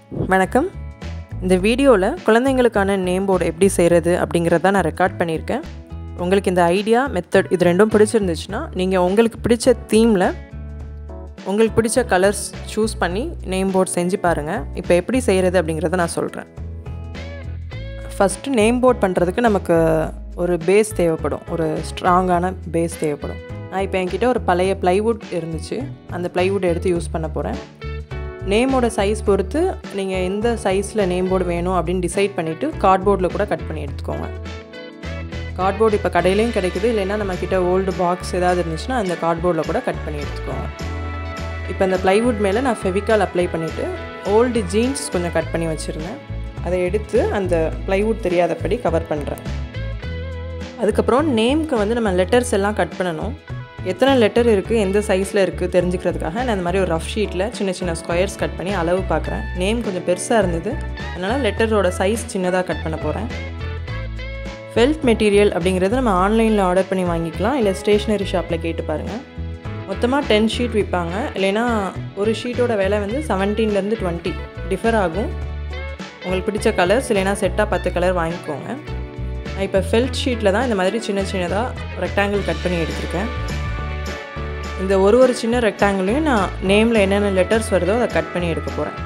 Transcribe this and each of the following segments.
வணக்கம் இந்த வீடியோவில் குழந்தைங்களுக்கான நேம் போர்டு எப்படி செய்கிறது அப்படிங்கிறத நான் ரெக்கார்ட் பண்ணியிருக்கேன் உங்களுக்கு இந்த ஐடியா மெத்தட் இது ரெண்டும் பிடிச்சிருந்துச்சுன்னா நீங்கள் உங்களுக்கு பிடிச்ச தீமில் உங்களுக்கு பிடிச்ச கலர்ஸ் சூஸ் பண்ணி நேம் போர்டு செஞ்சு பாருங்கள் இப்போ எப்படி செய்கிறது அப்படிங்கிறத நான் சொல்கிறேன் ஃபஸ்ட்டு நேம் போர்ட் பண்ணுறதுக்கு நமக்கு ஒரு பேஸ் தேவைப்படும் ஒரு ஸ்ட்ராங்கான பேஸ் தேவைப்படும் நான் இப்போ என்கிட்ட ஒரு பழைய ப்ளைவுட் இருந்துச்சு அந்த ப்ளைவுட் எடுத்து யூஸ் பண்ண போகிறேன் நேமோட சைஸ் பொறுத்து நீங்கள் எந்த சைஸில் நேம் போர்டு வேணும் அப்படின்னு டிசைட் பண்ணிவிட்டு கார்ட்போர்டில் கூட கட் பண்ணி எடுத்துக்கோங்க கார்ட்போர்டு இப்போ கடையிலையும் கிடைக்குது இல்லைன்னா நம்மக்கிட்ட ஓல்டு பாக்ஸ் ஏதாவது இருந்துச்சுன்னா அந்த கார்ட்போர்டில் கூட கட் பண்ணி எடுத்துக்கோங்க இப்போ அந்த ப்ளைவுட் மேலே நான் ஃபெவிகால் அப்ளை பண்ணிவிட்டு ஓல்டு ஜீன்ஸ் கொஞ்சம் கட் பண்ணி வச்சுருந்தேன் அதை எடுத்து அந்த ப்ளைவுட் தெரியாதபடி கவர் பண்ணுறேன் அதுக்கப்புறம் நேம்க்கு வந்து நம்ம லெட்டர்ஸ் எல்லாம் கட் பண்ணணும் எத்தனை லெட்டர் இருக்குது எந்த சைஸில் இருக்குது தெரிஞ்சுக்கிறதுக்காக நான் இந்த மாதிரி ஒரு ரஃப் ஷீட்டில் சின்ன சின்ன ஸ்கொயர்ஸ் கட் பண்ணி அளவு பார்க்குறேன் நேம் கொஞ்சம் பெருசாக இருந்தது அதனால் லெட்டரோட சைஸ் சின்னதாக கட் பண்ண போகிறேன் ஃபெல்ட் மெட்டீரியல் அப்படிங்கிறது நம்ம ஆன்லைனில் ஆர்டர் பண்ணி வாங்கிக்கலாம் இல்லை ஸ்டேஷ்னரி ஷாப்பில் கேட்டு பாருங்கள் மொத்தமாக டென் ஷீட் விற்பாங்க இல்லைன்னா ஒரு ஷீட்டோட விலை வந்து செவன்டீன்லேருந்து டுவெண்ட்டி டிஃபர் ஆகும் உங்களுக்கு பிடிச்ச கலர்ஸ் இல்லைன்னா செட்டாக பத்து கலர் வாங்கிக்கோங்க நான் இப்போ ஃபெல்ட் ஷீட்டில் தான் இந்த மாதிரி சின்ன சின்னதாக ரெக்டாங்கிள் கட் பண்ணி எடுத்திருக்கேன் இந்த ஒரு ஒரு சின்ன ரெக்டாங்கிளையும் நான் நேமில் என்னென்ன லெட்டர்ஸ் வருதோ அதை கட் பண்ணி எடுக்க போகிறேன்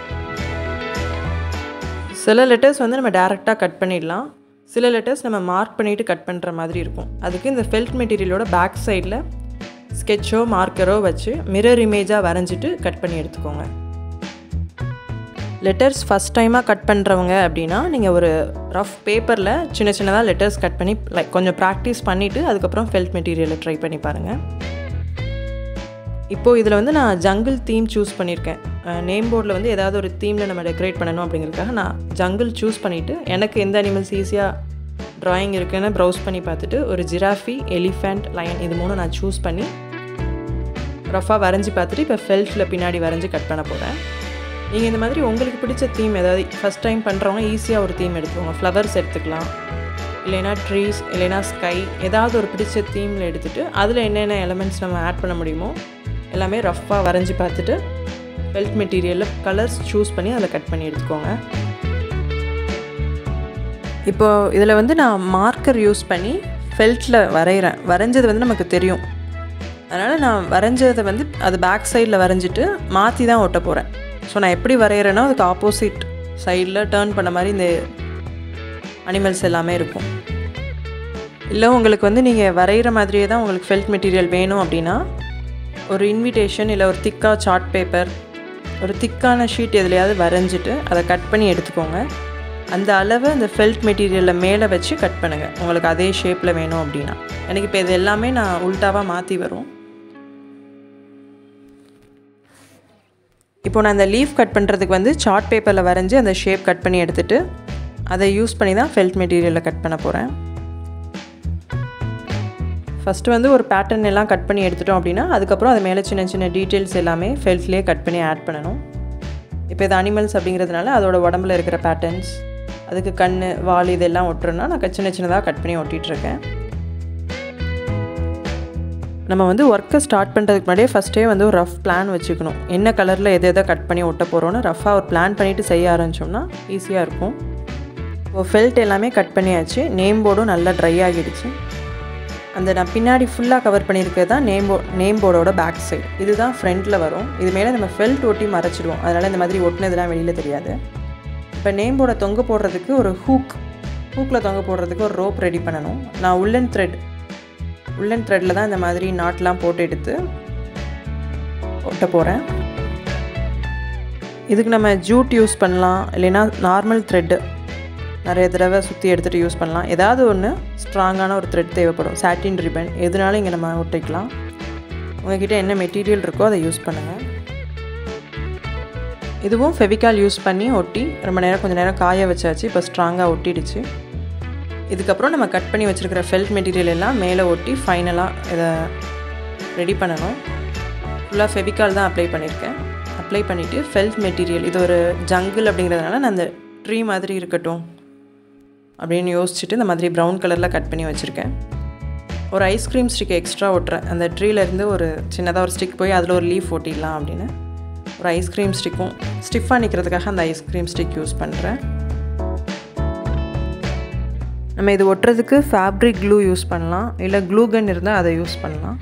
சில லெட்டர்ஸ் வந்து நம்ம டேரெக்டாக கட் பண்ணிடலாம் சில லெட்டர்ஸ் நம்ம மார்க் பண்ணிவிட்டு கட் பண்ணுற மாதிரி இருக்கும் அதுக்கு இந்த ஃபெல்ட் மெட்டீரியலோட பேக் சைடில் ஸ்கெட்சோ மார்க்கரோ வச்சு மிரர் இமேஜாக வரைஞ்சிட்டு கட் பண்ணி எடுத்துக்கோங்க லெட்டர்ஸ் ஃபஸ்ட் டைமாக கட் பண்ணுறவங்க அப்படின்னா நீங்கள் ஒரு ரஃப் பேப்பரில் சின்ன சின்னதாக லெட்டர்ஸ் கட் பண்ணி லைக் கொஞ்சம் ப்ராக்டிஸ் பண்ணிவிட்டு அதுக்கப்புறம் ஃபெல்ட் மெட்டீரியலை ட்ரை பண்ணி பாருங்கள் இப்போது இதில் வந்து நான் ஜங்கிள் தீம் சூஸ் பண்ணியிருக்கேன் நேம் போர்டில் வந்து ஏதாவது ஒரு தீமில் நம்ம டெக்கரேட் பண்ணணும் அப்படிங்கிறதுக்காக நான் ஜங்கிள் சூஸ் பண்ணிவிட்டு எனக்கு எந்த அனிமல்ஸ் ஈஸியாக ட்ராயிங் இருக்குன்னு ப்ரௌஸ் பண்ணி பார்த்துட்டு ஒரு ஜிராஃபி எலிஃபண்ட் லயன் இது மூணு நான் சூஸ் பண்ணி ரஃபாக வரைஞ்சி பார்த்துட்டு இப்போ ஃபெல்ட்டில் பின்னாடி வரைஞ்சி கட் பண்ண போகிறேன் நீங்கள் இந்த மாதிரி உங்களுக்கு பிடிச்ச தீம் ஏதாவது ஃபஸ்ட் டைம் பண்ணுறவங்க ஈஸியாக ஒரு தீம் எடுத்துக்கோங்க ஃப்ளவர்ஸ் எடுத்துக்கலாம் இல்லைனா ட்ரீஸ் இல்லைனா ஸ்கை ஏதாவது ஒரு பிடிச்ச தீமில் எடுத்துகிட்டு அதில் என்னென்ன எலமெண்ட்ஸ் நம்ம ஆட் பண்ண முடியுமோ எல்லாமே ரஃப்பாக வரைஞ்சி பார்த்துட்டு ஃபெல்ட் மெட்டீரியலில் கலர்ஸ் சூஸ் பண்ணி அதில் கட் பண்ணி எடுத்துக்கோங்க இப்போது இதில் வந்து நான் மார்க்கர் யூஸ் பண்ணி ஃபெல்ட்டில் வரைகிறேன் வரைஞ்சது வந்து நமக்கு தெரியும் அதனால் நான் வரைஞ்சதை வந்து அது பேக் சைடில் வரைஞ்சிட்டு மாற்றி தான் ஒட்ட போகிறேன் ஸோ நான் எப்படி வரைகிறேன்னா அதுக்கு ஆப்போசிட் சைடில் டேர்ன் பண்ண மாதிரி இந்த அனிமல்ஸ் எல்லாமே இருக்கும் இல்லை உங்களுக்கு வந்து நீங்கள் வரைகிற மாதிரியே தான் உங்களுக்கு ஃபெல்ட் மெட்டீரியல் வேணும் அப்படின்னா ஒரு இன்விடேஷன் இல்லை ஒரு திக்காக சார்ட் பேப்பர் ஒரு திக்கான ஷீட் எதுலையாவது வரைஞ்சிட்டு அதை கட் பண்ணி எடுத்துக்கோங்க அந்த அளவை அந்த ஃபெல்ட் மெட்டீரியலில் மேலே வச்சு கட் பண்ணுங்கள் உங்களுக்கு அதே ஷேப்பில் வேணும் அப்படின்னா எனக்கு இப்போ இது எல்லாமே நான் உல்ட்டாவாக மாற்றி வரும் இப்போ நான் இந்த லீஃப் கட் பண்ணுறதுக்கு வந்து சார்ட் பேப்பரில் வரைஞ்சி அந்த ஷேப் கட் பண்ணி எடுத்துகிட்டு அதை யூஸ் பண்ணி தான் ஃபெல்ட் மெட்டீரியலில் கட் பண்ண போகிறேன் ஃபஸ்ட்டு வந்து ஒரு பேட்டர்ன் எல்லாம் கட் பண்ணி எடுத்துட்டோம் அப்படின்னா அதுக்கப்புறம் அது மேலே சின்ன சின்ன டீட்டெயில்ஸ் எல்லாமே ஃபெல்ட்லேயே கட் பண்ணி ஆட் பண்ணணும் இப்போ இது அனிமல்ஸ் அப்படிங்கிறதுனால அதோட உடம்புல இருக்கிற பேட்டர்ன்ஸ் அதுக்கு கண் வால் இதெல்லாம் ஒட்டுறோன்னா நான் சின்ன சின்னதாக கட் பண்ணி ஒட்டிகிட்ருக்கேன் நம்ம வந்து ஒர்க்கை ஸ்டார்ட் பண்ணுறதுக்கு முன்னாடியே ஃபஸ்ட்டே வந்து ஒரு ரஃப் பிளான் வச்சுக்கணும் என்ன கலரில் எதை எதை கட் பண்ணி ஒட்ட போகிறோன்னு ரஃபாக ஒரு பிளான் பண்ணிவிட்டு செய்ய ஆரம்பித்தோம்னா ஈஸியாக இருக்கும் இப்போ ஃபெல்ட் எல்லாமே கட் பண்ணியாச்சு நேம் போர்டும் நல்லா ட்ரை ஆகிடுச்சு அந்த நான் பின்னாடி ஃபுல்லாக கவர் பண்ணியிருக்கிறது தான் நேம் போ நேம் போர்டோட பேக் சைடு இதுதான் ஃப்ரண்ட்டில் வரும் இது மேலே நம்ம ஃபெல்ட் ஒட்டி மறைச்சிடுவோம் அதனால் இந்த மாதிரி ஒட்டினதுலாம் வெளியில் தெரியாது இப்போ நேம் போர்டை தொங்க போடுறதுக்கு ஒரு ஹூக் ஹூக்கில் தொங்க போடுறதுக்கு ஒரு ரோப் ரெடி பண்ணணும் நான் உள்ளன் த்ரெட் உள்ளன் த்ரெட்டில் தான் இந்த மாதிரி நாட்லாம் போட்டு எடுத்து ஒட்ட போகிறேன் இதுக்கு நம்ம ஜூட் யூஸ் பண்ணலாம் இல்லைன்னா நார்மல் த்ரெட்டு நிறைய தடவை சுற்றி எடுத்துகிட்டு யூஸ் பண்ணலாம் ஏதாவது ஒன்று ஸ்ட்ராங்கான ஒரு த்ரெட் தேவைப்படும் சாட்டின் ரிப்பன் எதுனாலும் இங்கே நம்ம ஒட்டிக்கலாம் உங்கள்கிட்ட என்ன மெட்டீரியல் இருக்கோ அதை யூஸ் பண்ணுங்கள் இதுவும் ஃபெவிகால் யூஸ் பண்ணி ஒட்டி ரொம்ப நேரம் கொஞ்சம் நேரம் காய வச்சாச்சு இப்போ ஸ்ட்ராங்காக ஒட்டிடுச்சு இதுக்கப்புறம் நம்ம கட் பண்ணி வச்சுருக்கிற ஃபெல்ட் மெட்டீரியல் எல்லாம் மேலே ஒட்டி ஃபைனலாக இதை ரெடி பண்ணணும் ஃபுல்லாக ஃபெவிகால் தான் அப்ளை பண்ணியிருக்கேன் அப்ளை பண்ணிவிட்டு ஃபெல்ட் மெட்டீரியல் இது ஒரு ஜங்கிள் அப்படிங்கிறதுனால நான் அந்த ட்ரீ மாதிரி இருக்கட்டும் அப்படின்னு யோசிச்சுட்டு இந்த மாதிரி ப்ரௌன் கலரில் கட் பண்ணி வச்சுருக்கேன் ஒரு ஐஸ்கிரீம் ஸ்டிக் எக்ஸ்ட்ரா ஒட்டுறேன் அந்த ட்ரீலேருந்து ஒரு சின்னதாக ஒரு ஸ்டிக் போய் அதில் ஒரு லீஃப் ஒட்டிடலாம் அப்படின்னு ஒரு ஐஸ்கிரீம் ஸ்டிக்கும் ஸ்டிஃபாக நிற்கிறதுக்காக அந்த ஐஸ்கிரீம் ஸ்டிக் யூஸ் பண்ணுறேன் நம்ம இது ஒட்டுறதுக்கு ஃபேப்ரிக் க்ளூ யூஸ் பண்ணலாம் இல்லை க்ளூ கன் இருந்தால் அதை யூஸ் பண்ணலாம்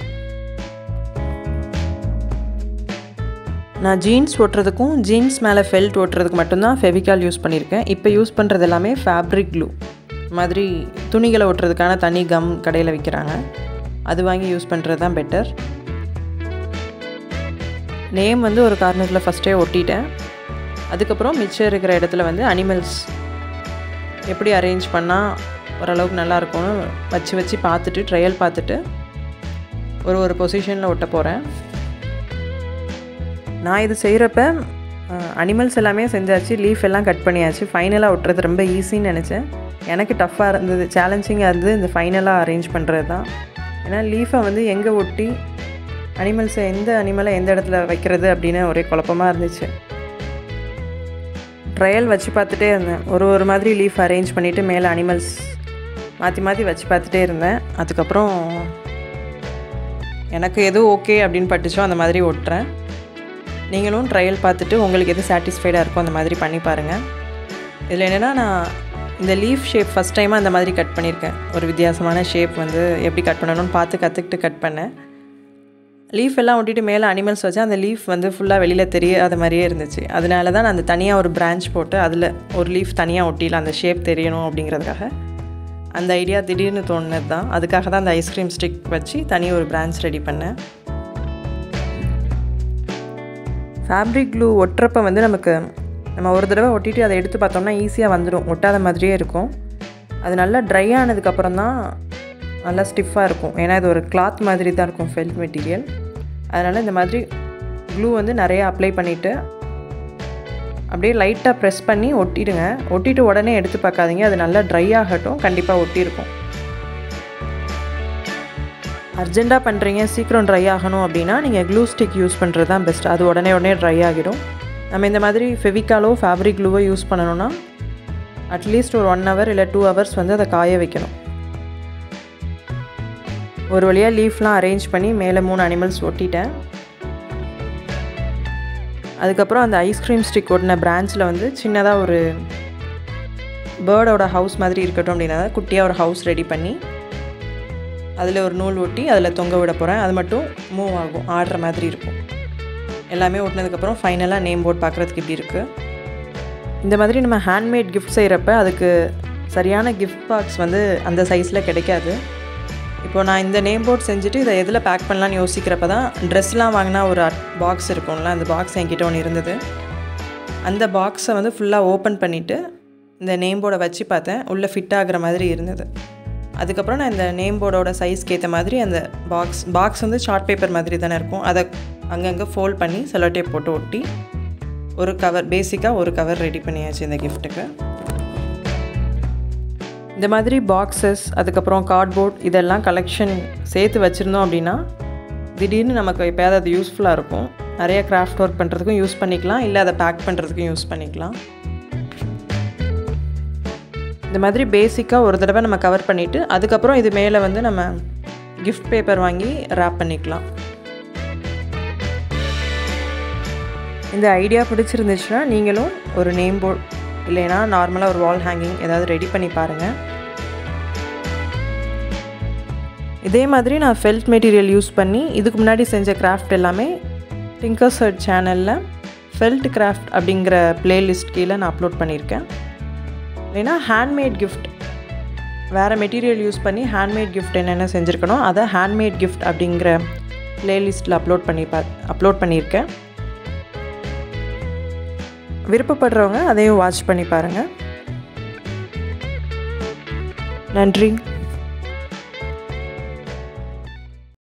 நான் ஜீன்ஸ் ஒட்டுறதுக்கும் ஜீன்ஸ் மேலே ஃபெல்ட் ஒட்டுறதுக்கு மட்டும்தான் ஃபெவிகால் யூஸ் பண்ணியிருக்கேன் இப்போ யூஸ் பண்ணுறது எல்லாமே ஃபேப்ரிக் க்ளூ மாதிரி துணிகளை ஒட்டுறதுக்கான தனி கம் கடையில் விற்கிறாங்க அது வாங்கி யூஸ் பண்ணுறது தான் பெட்டர் நேம் வந்து ஒரு கார்னரில் ஃபஸ்ட்டே ஒட்டிட்டேன் அதுக்கப்புறம் மிச்சம் இருக்கிற இடத்துல வந்து அனிமல்ஸ் எப்படி அரேஞ்ச் பண்ணால் ஓரளவுக்கு நல்லாயிருக்கும்னு வச்சு வச்சு பார்த்துட்டு ட்ரையல் பார்த்துட்டு ஒரு ஒரு பொசிஷனில் ஒட்ட போகிறேன் நான் இது செய்கிறப்ப அனிமல்ஸ் எல்லாமே செஞ்சாச்சு லீஃப் எல்லாம் கட் பண்ணியாச்சு ஃபைனலாக ஒட்டுறது ரொம்ப ஈஸின்னு நினச்சேன் எனக்கு டஃப்பாக இருந்தது சேலஞ்சிங்காக இருந்தது இந்த ஃபைனலாக அரேஞ்ச் பண்ணுறது தான் ஏன்னா லீஃபை வந்து எங்கே ஒட்டி அனிமல்ஸை எந்த அனிமலை எந்த இடத்துல வைக்கிறது அப்படின்னு ஒரே குழப்பமாக இருந்துச்சு ட்ரையல் வச்சு பார்த்துட்டே இருந்தேன் ஒரு ஒரு மாதிரி லீஃப் அரேஞ்ச் பண்ணிவிட்டு மேலே அனிமல்ஸ் மாற்றி மாற்றி வச்சு பார்த்துட்டே இருந்தேன் அதுக்கப்புறம் எனக்கு எது ஓகே அப்படின்னு பட்டுச்சோ அந்த மாதிரி ஒட்டுறேன் நீங்களும் ட்ரையல் பார்த்துட்டு உங்களுக்கு எது சாட்டிஸ்ஃபைடாக இருக்கோ அந்த மாதிரி பண்ணி பாருங்கள் இதில் என்னென்னா நான் இந்த லீஃப் ஷேப் ஃபஸ்ட் டைமாக அந்த மாதிரி கட் பண்ணியிருக்கேன் ஒரு வித்தியாசமான ஷேப் வந்து எப்படி கட் பண்ணணும்னு பார்த்து கற்றுக்கிட்டு கட் பண்ணேன் லீஃப் எல்லாம் ஒட்டிட்டு மேலே அனிமல்ஸ் வச்சா அந்த லீஃப் வந்து ஃபுல்லாக வெளியில் தெரியாத மாதிரியே இருந்துச்சு அதனால தான் நான் அந்த தனியாக ஒரு பிரான்ச் போட்டு அதில் ஒரு லீஃப் தனியாக ஒட்டியில் அந்த ஷேப் தெரியணும் அப்படிங்கிறதுக்காக அந்த ஐடியா திடீர்னு தோணுனது தான் அதுக்காக தான் அந்த ஐஸ்கிரீம் ஸ்டிக் வச்சு தனி ஒரு பிரான்ச் ரெடி பண்ணேன் ஃபேப்ரிக் க்ளூ ஒட்டுறப்ப வந்து நமக்கு நம்ம ஒரு தடவை ஒட்டிட்டு அதை எடுத்து பார்த்தோம்னா ஈஸியாக வந்துடும் ஒட்டாத மாதிரியே இருக்கும் அது நல்லா ட்ரை ஆனதுக்கப்புறம் தான் நல்லா ஸ்டிஃபாக இருக்கும் ஏன்னா இது ஒரு கிளாத் மாதிரி தான் இருக்கும் ஃபெல்ட் மெட்டீரியல் அதனால் இந்த மாதிரி க்ளூ வந்து நிறையா அப்ளை பண்ணிவிட்டு அப்படியே லைட்டாக ப்ரெஸ் பண்ணி ஒட்டிடுங்க ஒட்டிட்டு உடனே எடுத்து பார்க்காதீங்க அது நல்லா ட்ரை ஆகட்டும் கண்டிப்பாக ஒட்டியிருக்கும் அர்ஜெண்ட்டாக பண்ணுறீங்க சீக்கிரம் ட்ரை ஆகணும் அப்படின்னா நீங்கள் க்ளூ ஸ்டிக் யூஸ் பண்ணுறது தான் பெஸ்ட் அது உடனே உடனே ட்ரை ஆகிடும் நம்ம இந்த மாதிரி ஃபெவிக்காலோ ஃபேப்ரிக் க்ளூவோ யூஸ் பண்ணணும்னா அட்லீஸ்ட் ஒரு ஒன் ஹவர் இல்லை டூ ஹவர்ஸ் வந்து அதை காய வைக்கணும் ஒரு வழியாக லீஃப்லாம் அரேஞ்ச் பண்ணி மேலே மூணு அனிமல்ஸ் ஒட்டிட்டேன் அதுக்கப்புறம் அந்த ஐஸ்கிரீம் ஸ்டிக் ஒட்டின பிரான்ச்சில் வந்து சின்னதாக ஒரு பேர்டோட ஹவுஸ் மாதிரி இருக்கட்டும் அப்படின்னா குட்டியாக ஒரு ஹவுஸ் ரெடி பண்ணி அதில் ஒரு நூல் ஒட்டி அதில் தொங்க விட போகிறேன் அது மட்டும் மூவ் ஆகும் ஆடுற மாதிரி இருக்கும் எல்லாமே ஒட்டினதுக்கப்புறம் ஃபைனலாக நேம் போர்ட் பார்க்குறதுக்கு இப்படி இருக்குது இந்த மாதிரி நம்ம ஹேண்ட்மேட் கிஃப்ட் செய்கிறப்ப அதுக்கு சரியான கிஃப்ட் பாக்ஸ் வந்து அந்த சைஸில் கிடைக்காது இப்போ நான் இந்த நேம் போர்ட் செஞ்சுட்டு இதை எதில் பேக் பண்ணலான்னு யோசிக்கிறப்ப தான் ட்ரெஸ்லாம் வாங்கினா ஒரு பாக்ஸ் இருக்கும்ல அந்த பாக்ஸ் என்கிட்ட ஒன்று இருந்தது அந்த பாக்ஸை வந்து ஃபுல்லாக ஓப்பன் பண்ணிவிட்டு இந்த நேம் போர்டை வச்சு பார்த்தேன் உள்ளே ஃபிட் ஆகிற மாதிரி இருந்தது அதுக்கப்புறம் நான் இந்த நேம் போர்டோட சைஸ்க்கு ஏற்ற மாதிரி அந்த பாக்ஸ் பாக்ஸ் வந்து சார்ட் பேப்பர் மாதிரி தானே இருக்கும் அதை அங்கங்கே ஃபோல்ட் பண்ணி செலோ டேப் போட்டு ஒட்டி ஒரு கவர் பேசிக்காக ஒரு கவர் ரெடி பண்ணியாச்சு இந்த கிஃப்ட்டுக்கு இந்த மாதிரி பாக்ஸஸ் அதுக்கப்புறம் கார்ட்போர்ட் இதெல்லாம் கலெக்ஷன் சேர்த்து வச்சுருந்தோம் அப்படின்னா திடீர்னு நமக்கு எப்போயாவது அது யூஸ்ஃபுல்லாக இருக்கும் நிறைய கிராஃப்ட் ஒர்க் பண்ணுறதுக்கும் யூஸ் பண்ணிக்கலாம் இல்லை அதை பேக் பண்ணுறதுக்கும் யூஸ் பண்ணிக்கலாம் இந்த மாதிரி பேசிக்காக ஒரு தடவை நம்ம கவர் பண்ணிவிட்டு அதுக்கப்புறம் இது மேலே வந்து நம்ம கிஃப்ட் பேப்பர் வாங்கி ரேப் பண்ணிக்கலாம் இந்த ஐடியா பிடிச்சிருந்துச்சுன்னா நீங்களும் ஒரு நேம் போர்ட் இல்லைன்னா நார்மலாக ஒரு வால் ஹேங்கிங் ஏதாவது ரெடி பண்ணி பாருங்கள் இதே மாதிரி நான் ஃபெல்ட் மெட்டீரியல் யூஸ் பண்ணி இதுக்கு முன்னாடி செஞ்ச கிராஃப்ட் எல்லாமே டிங்கர் சர்ட் சேனலில் ஃபெல்ட் கிராஃப்ட் அப்படிங்கிற பிளேலிஸ்ட் கீழே நான் அப்லோட் பண்ணியிருக்கேன் இல்லைன்னா ஹேண்ட்மேட் கிஃப்ட் வேறு மெட்டீரியல் யூஸ் பண்ணி ஹேண்ட்மேட் கிஃப்ட் என்னென்ன செஞ்சுருக்கணும் அதை ஹேண்ட்மேட் கிஃப்ட் அப்படிங்கிற பிளேலிஸ்ட்டில் அப்லோட் பண்ணி பா அப்லோட் பண்ணியிருக்கேன் விருப்பப்படுறவங்க அதையும் வாட்ச் பண்ணி பாருங்கள் நன்றி